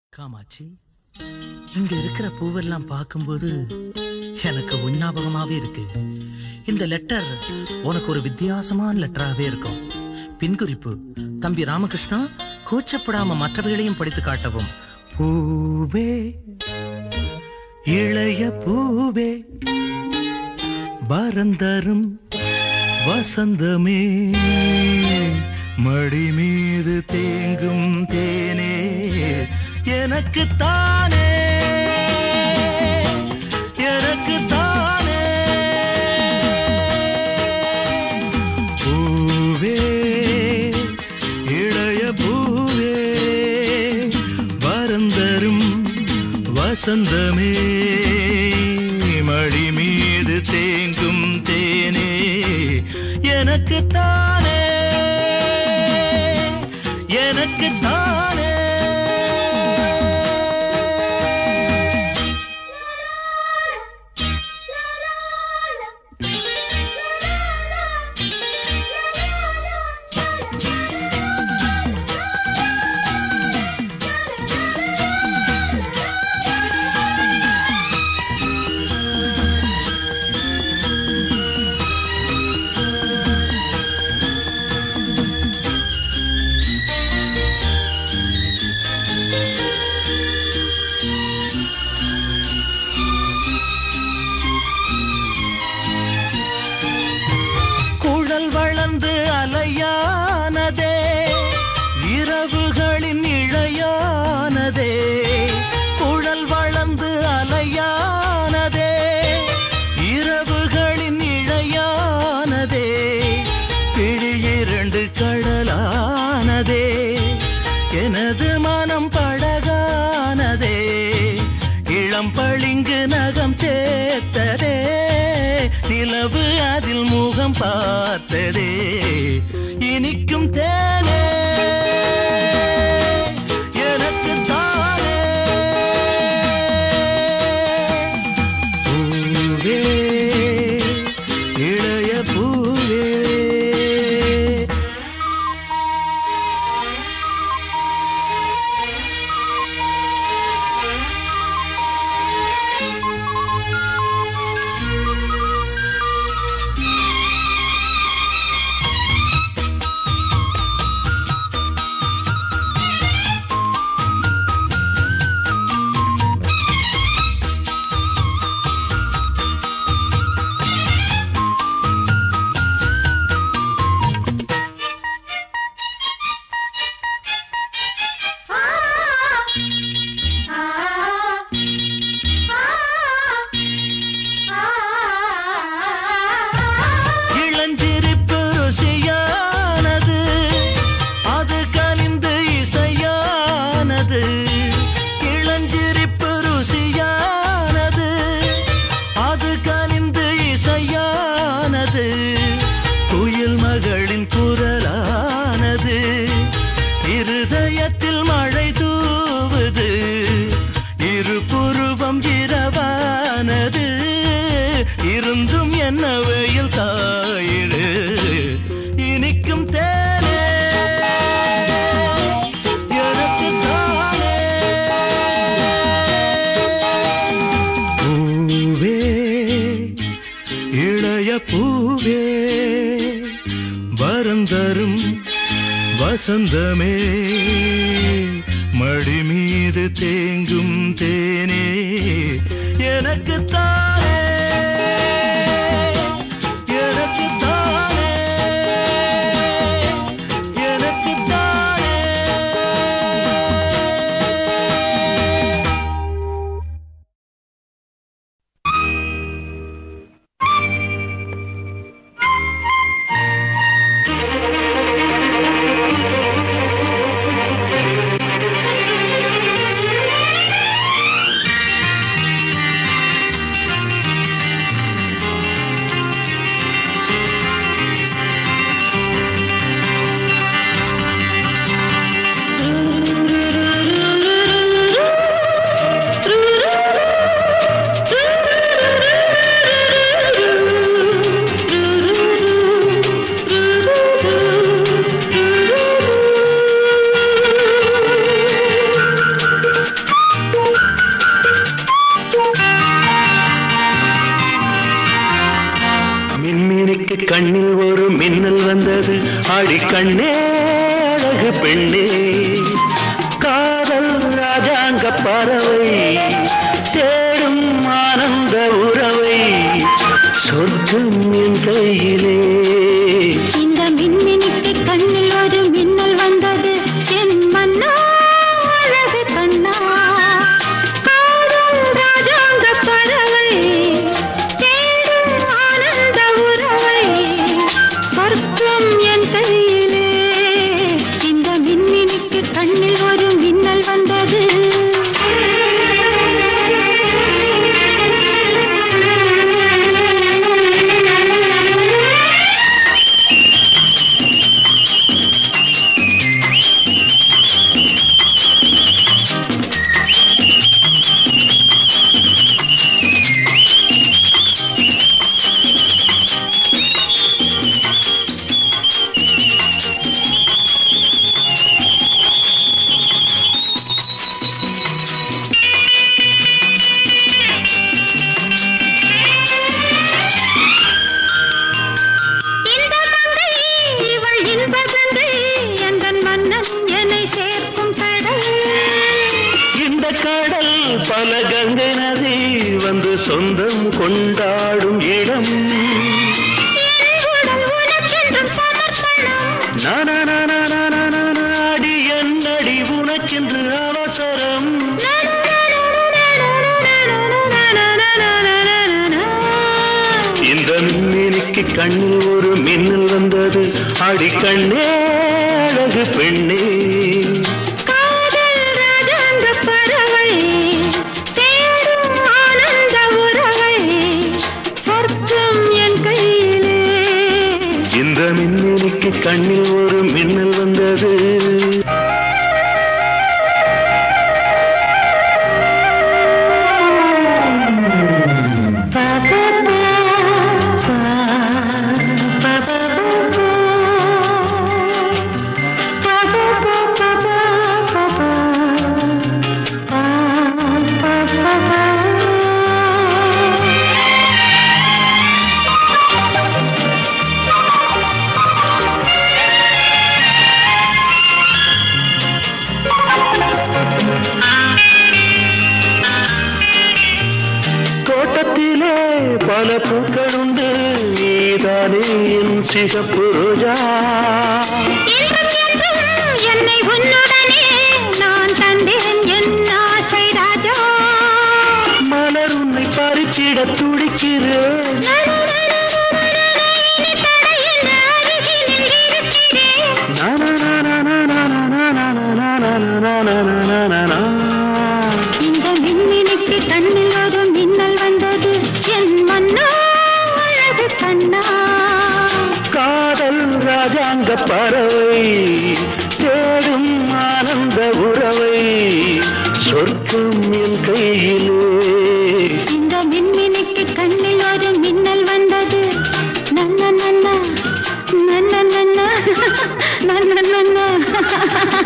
காமாட்சி இங்க இருக்கிற பூவெல்லாம் பார்க்கும்போது எனக்கு உன் ஞாபகமாவே இருக்கு இந்த லெட்டர் உனக்கு ஒரு வித்தியாசமான லெட்டராகவே இருக்கும் பின்குறிப்பு தம்பி ராமகிருஷ்ணா கூச்சப்படாம மற்றவைகளையும் படித்து காட்டவும் பூவே இளைய பூவே பரந்தரும் வசந்தமே மடி மீது தேங்கும் தேனே எனக்கு தானே எனக்கு தானே பூவே இளைய பூவே வரந்தரும் வசந்தமே மடி மீது தேங்கும் தேனே எனக்கு தானே எனக்கு தானே குழல் வளர்ந்து அலையானதே இரவுகளின் இழையானதே குழல் வளர்ந்து அலையானதே இரவுகளின் இழையானதே பிழி இரண்டு கடலானதே எனது மனம் படகானதே இளம் பளிங்கு நகம் சேர்த்ததே நிலவு அதில் முகம் பார்த்ததே இனிக்கும் தேனே எனக்கு தானே பூவே இளைய பூவே இளஞ்சிரிப்பு ருசியானது அது கனிந்து இசையானது இளஞ்சிரிப்பு ருசியானது அது கனிந்து இசையானது குயில் மகளின் குரலானது இருதயத்தில் மழை தூவுது இரு புருவம் இரவானது இருந்தும் என்ன வெயில் தாயிரு இனிக்கும் தேனே எனக்கு தானே பூவே இளைய பூவே வரந்தரும் வசந்தமே மடி மீது தேங்கும் தேனே எனக்கு தானே எனக்கு தானே எனக்கு தானே ஆ கண்ணில் ஒரு மின்னல் வந்தது ஆடி கண்ணே அழகு பெண்ணே காதல் ராஜாங்க பறவை தேடும் ஆனந்த உறவை சொர்க்கம் என் கையிலே இந்த மின்மினிக்கு கண்ணில் ஒரு மின்னல் வந்தது என் மன்னா அழகு கண்ணா காதல் ராஜாங்க பறவை தேடும் ஆனந்த உறவை சொர்க்கம் என் கையிலே இந்த மின்மினிக்கு கண்ணில் ஒரு மின்னல் வந்தது இந்த மங்கை இவள் இன்ப கங்கை எந்தன் மன்னன் என்னை சேர்க்கும் கடல் இந்த கடல் பல கங்கை நதி வந்து சொந்தம் கொண்டாடும் இடம் என் உடல் உனக்கென்றும் சமர்ப்பணம் நாடி என்னடி உனக்கென்று அவசரம் இந்த மின்னினிக்கு கண்ணில் ஒரு மின்னல் வந்தது அடி கண்ணே அழகு பெண்ணே காதல் ராஜாங்க பறவை தேடும் ஆனந்த உறவை சொர்க்கம் என் கையிலே இந்த மின்னினிக்கு கண்ணில் ஒரு மின்னல் வந்தது தோட்டத்திலே பல பூக்கள் உண்டு நீதானே என் சிகப்பு ரோஜா என்றும் என்றும் என்னை உன்னுடனே நான் தந்தேன் என் ஆசை ராஜா மலர் உன்னை பறிச்சிட துடிக்கிறேன் இனி தடையின்றி அருகினில் இருக்கிறேன் இந்த மின்மினிக்கு கண்ணில் ஒரு மின்னல் வந்தது என் மன்னா அழகு கண்ணா காதல் ராஜாங்க பறவை தேடும் ஆனந்த உறவை சொர்க்கம் என் கையிலே இந்த மின்மினிக்கு கண்ணில் ஒரு மின்னல் வந்தது நன்ன நன்ன நன்ன நன்ன நன்ன நன்ன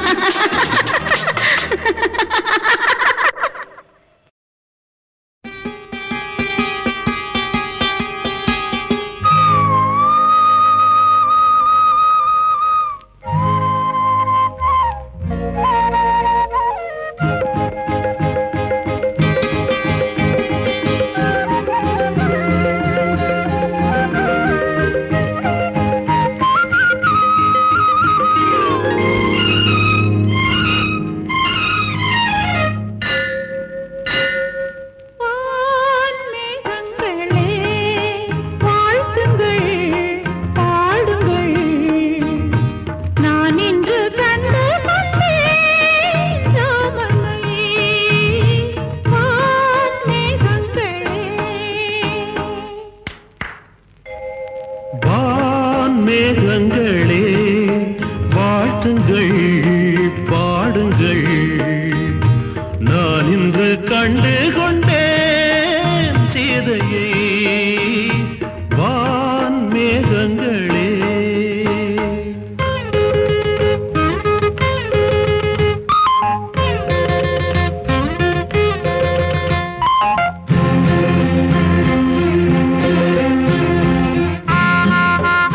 வான்மேகங்களே, வாழ்த்துங்கள், பாடுங்கள். நான் இன்று கண்டு கொண்டேன் ராமனை. வான்மேகங்களே, வான் மேகங்களே வாழ்த்துங்கள் பாடுங்கள் நான் இன்று கண்டு கொண்டேன் சீதையை வான் மேகங்களே ஆ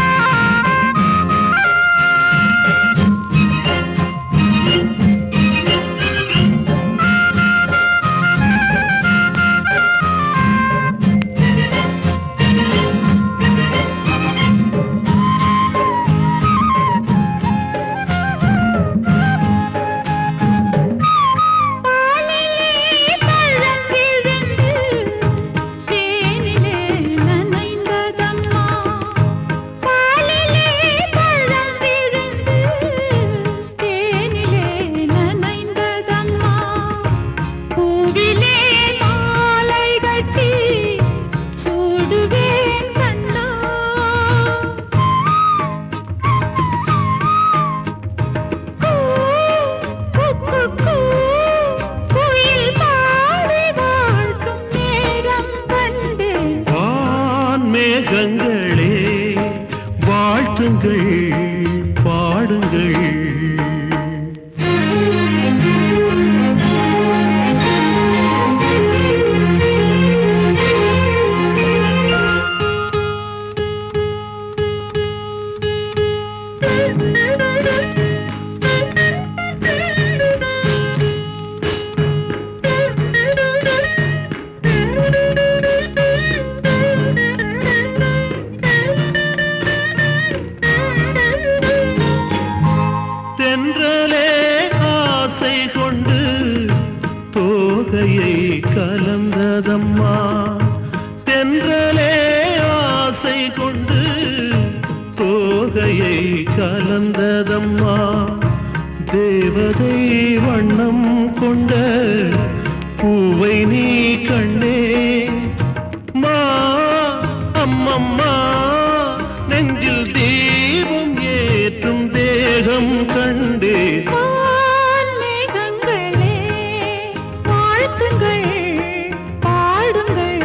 தோகையை கலந்ததம்மா தென்றலே ஆசை கொண்டு தோகையை கலந்ததம்மா தேவதை வண்ணம் கொண்ட பூவை நீ கண்டே மா அம்மம்மா நெஞ்சில் தீபம் ஏற்றும் தேகம் கண்டே வான்மேகங்களே, வாழ்த்துங்கள், பாடுங்கள்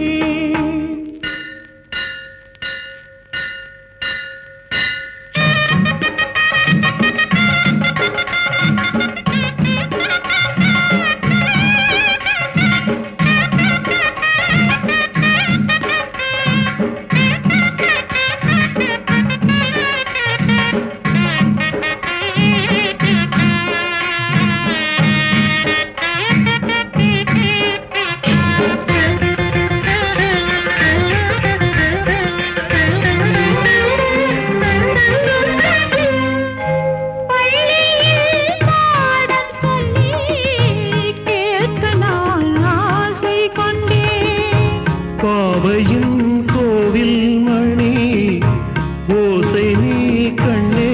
பள்ளியில் பாடம் சொல்லி கேட்க நான் ஆசை கொண்டேன் பாவையின் கோவில் மணி ஓசை நீ கண்ணே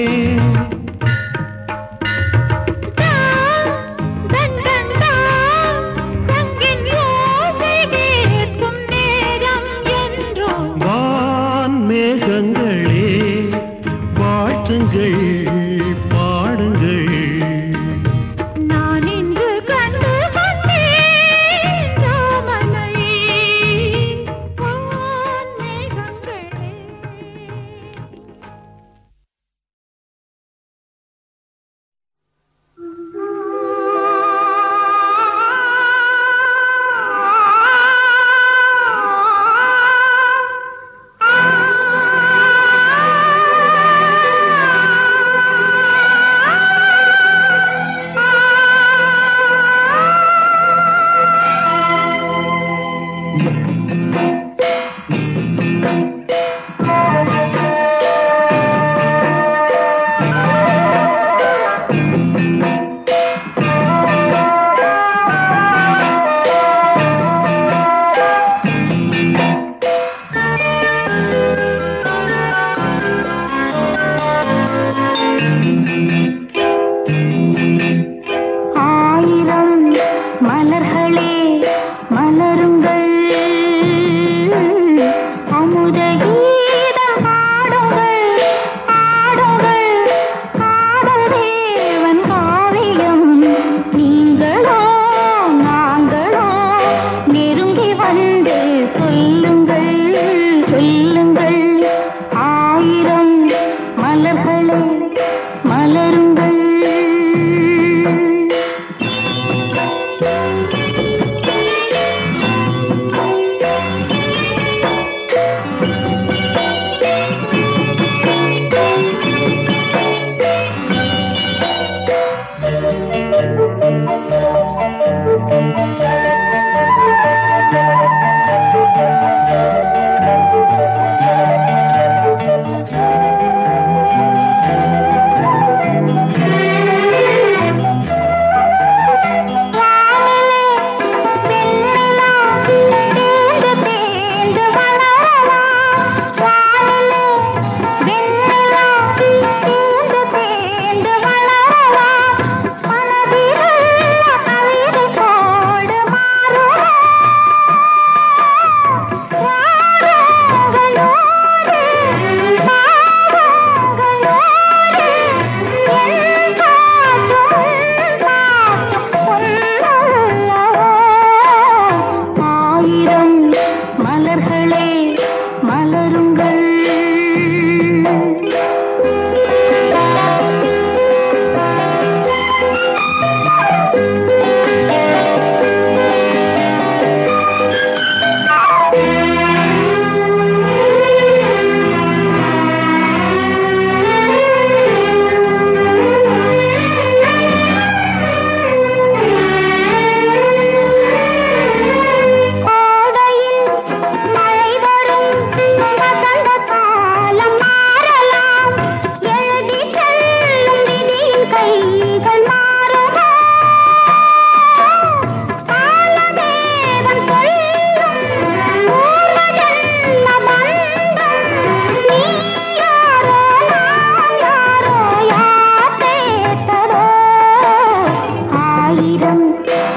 தன் தன் தான் சங்கின் ஓசை கேட்கும் நேரம் என்றோ வான் மேகங்களே வாழ்த்துங்கள் பாடுங்கள் நான் இன்று கண்டு கொண்டேன் ராமனை வான்மேகங்களே ஆயிரம் மலர்களே மலருங்கள் அமுத கீதம் ஆடுங்கள் ஆடுங்கள் காதல் தேவன் காவியம் நீங்களோ நாங்களோ நெருங்கி வந்து சொல்லுங்கள் சொல்லுங்கள் ஆயிரம் மலர்களே மலருங்கள்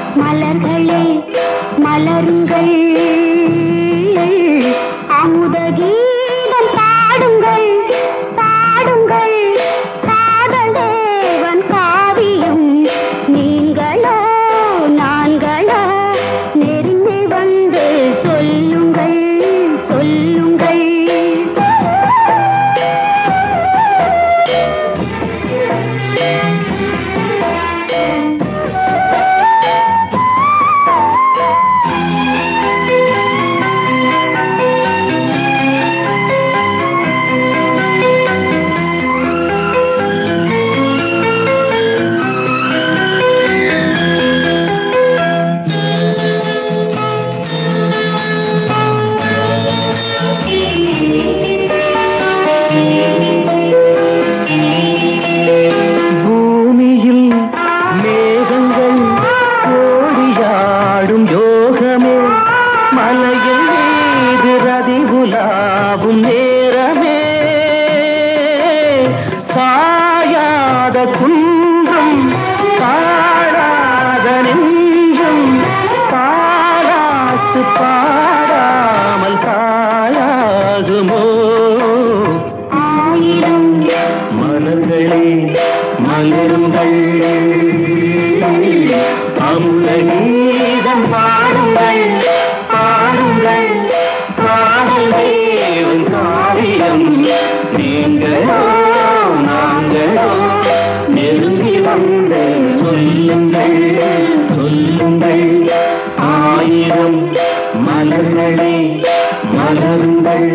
மலர்களே மலருங்கள் அமுத கீதம் பாடுங்கள் பாடுங்கள் காதல் தேவன் காவியம் நீங்களோ நான்களோ நெருங்கி வந்து சொல்லுங்கள் சொல்லுங்கள் பூமியில் மேகங்கள் ஓடியாடும் யோகமே மலையில் மீது ரதி உலாவும் நேரமே சாயாத குன்றும் பாடாத நெஞ்சும் பாராட்டு பாடாமல் தாயாகுமோ ஆயிரம் மலர்களே மலருங்கள் அமுத கீதம் பாடுங்கள் பாடுங்கள் பாடல் தேவன் காவியம் நீங்களோ நாங்களோ நெருங்கி வந்து சொல்லுங்கள் சொல்லுங்கள் ஆயிரம் மலர்களே மலருங்கள்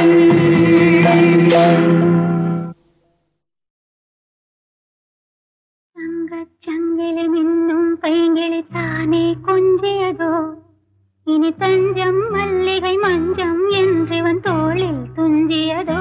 தங்கச் சங்கிலி மின்னும் பைங்கிளி தானே கொஞ்சியதோ இனி தஞ்சம் மல்லிகை மஞ்சம் என்றிவன் தோளில் துஞ்சியதோ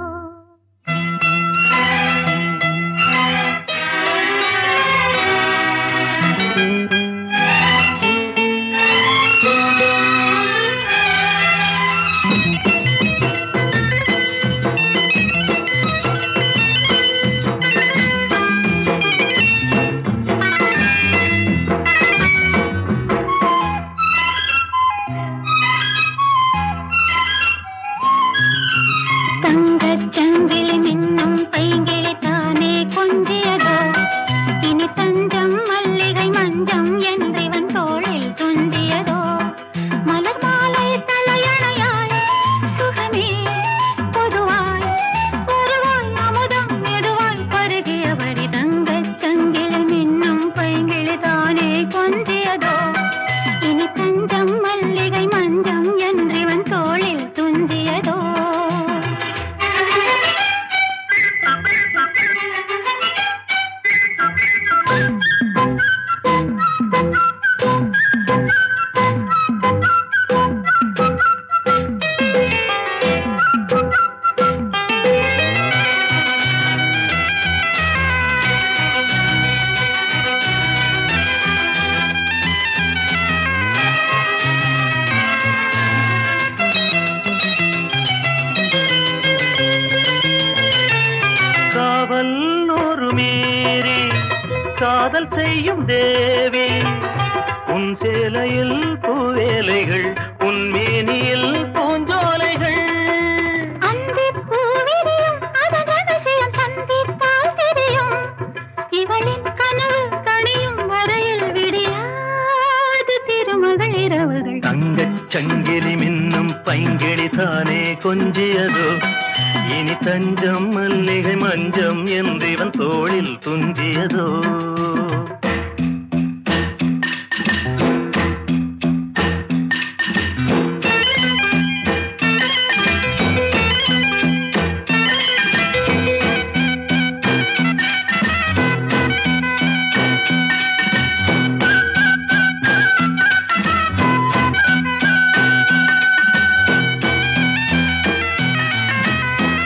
தங்கச் சங்கிலி மின்னும் பைங்கிளி தானே கொஞ்சியதோ இனி தஞ்சம் மல்லிகை மஞ்சம் என்றிவன் தோளில் துஞ்சியதோ மலர் மாலை தலையணையாய் சுகமே பொதுவாய் பொதுவாய் அமுதம் மெதுவாய் பருகியபடி தங்கச் சங்கிலி மின்னும் பைங்கிளி தானே கொஞ்சியதோ இனி தஞ்சம் மல்லிகை மஞ்சம் என்றிவன் தோளில் துஞ்சியதோ காவல் ஒரு மீறி காதல் செய்யும் தேவி உன் சேலையில் பூவேலைகள் உன் மேனியில் பூஞ்சோலைகள் அந்திப் பூவிரியும் அதன் ரகசியம் சந்தித்தால் தெரியும். இவளின் கனவு கனியும் வரையில் விடியாது திருமகள் இரவுகள் தங்கச் சங்கிலி மின்னும் பைங்கிளி தானே கொஞ்சியதோ இனி தஞ்சம் மல்லிகை மஞ்சம் என்றிவன் தோளில் துஞ்சியதோ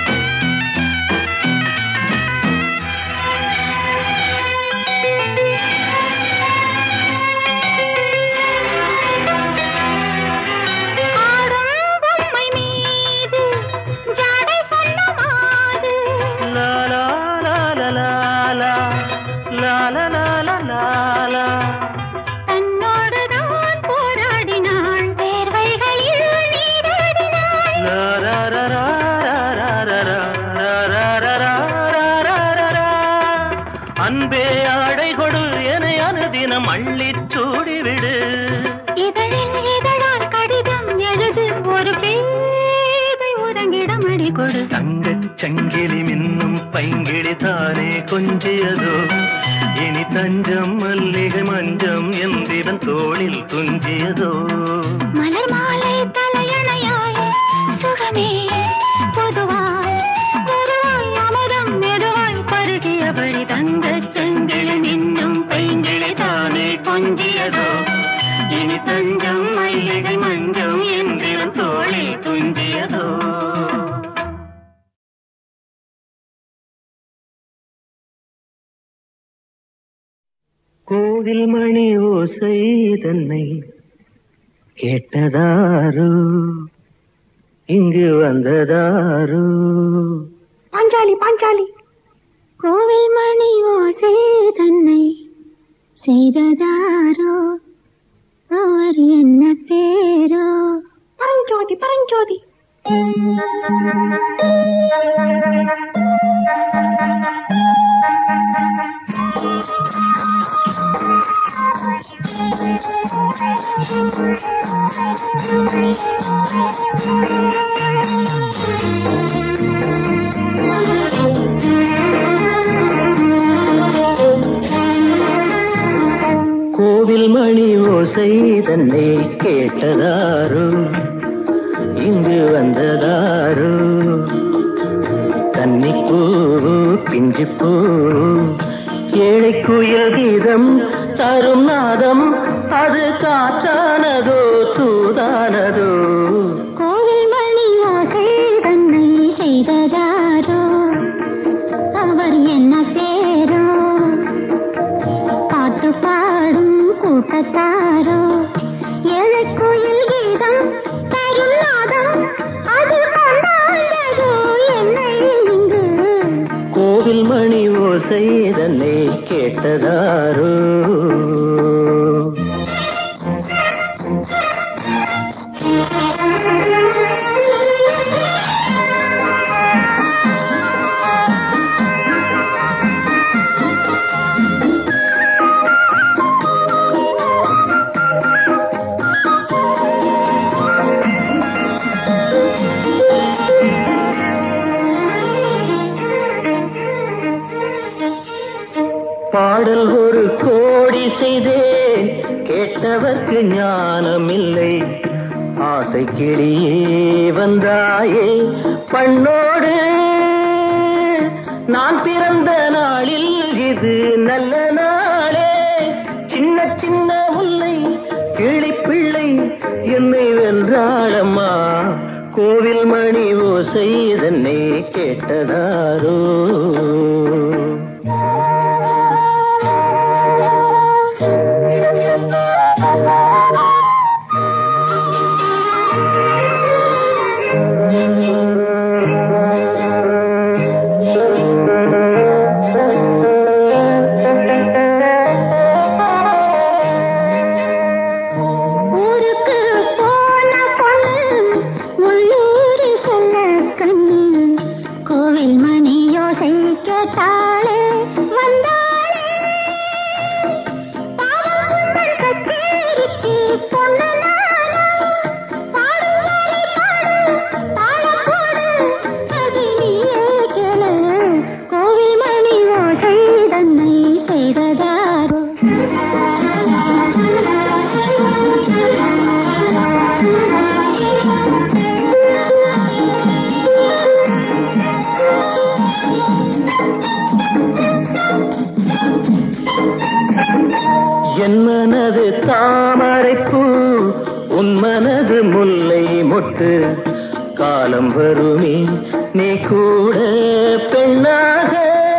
ஆ சூடிவிடு இதழில் இதழால் கடிதம் எழுது ஒரு பேதை உறங்கிடம் அடி கொடு தங்கச் சங்கிலி மின்னும் பைங்கிழி தானே கொஞ்சியதோ இனி தஞ்சம் மல்லிகை மஞ்சம் என்றிவன் தோளில் துஞ்சியதோ மலர் மாலை தலையணையாய் சுகமே பொதுவாய் பொதுவாய் அமுதம் மெதுவாய் பருகியபடி தங்கச் செங்கிழி மின்னும் பைங்கிழி தானே கொஞ்சியதோ இனி தஞ்சம் மல்லிகை மஞ்சம் என்றிவன் தோளில் துஞ்சியதோ கோவில் மணி ஓசை தன்னை கேட்டதாரோ இங்கு வந்ததாரோ பாஞ்சாலி பாஞ்சாலி கோவில் மணி ஓசை தன்னை செய்ததாரோ அவர் என்ன பேரோ பரஞ்சோதி பரஞ்சோதி கோவில் மணி ஓசை தன்னை கேட்டதாரோ இங்கு வந்ததாரோ கன்னிப்பூ பிஞ்சிப்பூ ஏழை குயில் கீதம் தரும் நாதம் அது காற்றானதோ தூதானதோ கோவில் மணி ஓசை தன்னை செய்ததாரோ அவர் என்ன பேரோ பாட்டு பாடும் கூட்டத்தாரோ ஏழை கோயில் கீதம் தரும் நாதம் அது கொண்டாடுதோ என்னை இங்கு கோவில் மணி ஓசை தன்னை கேட்டதாரோ பாடல் ஒரு கோடி செய்தேன் கேட்டவர்க்கு ஞானமில்லை ஆசை கிளியே வந்தாயே பண்ணோடு நான் பிறந்த நாளில் இது நல்ல நாளே சின்ன சின்ன முல்லை கிளிப்பிள்ளை என்னை வென்றாளம்மா கோவில் மணி ஓசை தன்னை கேட்டதாரோ ஊருக்கு போன பொண்ணு உள்ளூர் சொல்ல கண்ணு கோவில் மணி யோசை கேட்டாளே வந்தாளே பாவம் உங்கள் கச்சேரிக்கு பொண்ணு நானா? பாடும் வரை பாடு, தாளம் போடு, அது நீயே கேளு. கோவில் மணி ஓசை தன்னை செய்ததாரோ என் மனது தாமரைப்பூ உன் மனது முல்லை மொட்டு காலம் வருமே நீ கூட பெண்ணாக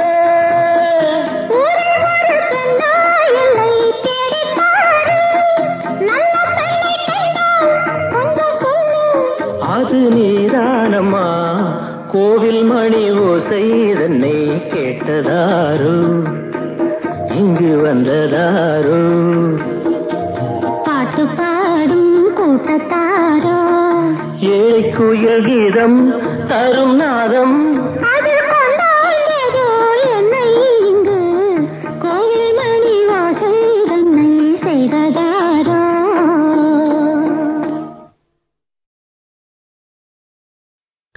ஊரே ஒரு பெண்ணா என்னை தேடிப் பாரு. நல்ல பெண்ணை கண்டால் கொஞ்சம் சொல்லு. அது நீதானம்மா கோவில் மணி ஓசை தன்னை கேட்டதாரோ இங்கு வந்ததாரோ பாட்டு பாடும் கூட்டத்தாரோ ஏழை குயில் கீதம் தரும் நாதம் அது கொண்டாடியதோ என்னை இங்கு கோயில் மணி வாசல் தன்னை செய்ததாரோ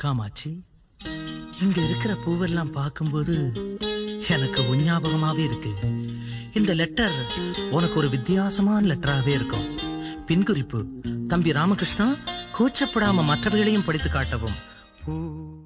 காமாட்சி இங்க இருக்கிற பூவெல்லாம் பார்க்கும்போது எனக்கு உன் ஞாபகமாவே இருக்கு இந்த லெட்டர் உனக்கு ஒரு வித்தியாசமான லெட்டராவே இருக்கும் பின்குறிப்பு தம்பி ராமகிருஷ்ணா கூச்சப்படாம மற்றவைகளையும் படித்து காட்டவும் பூ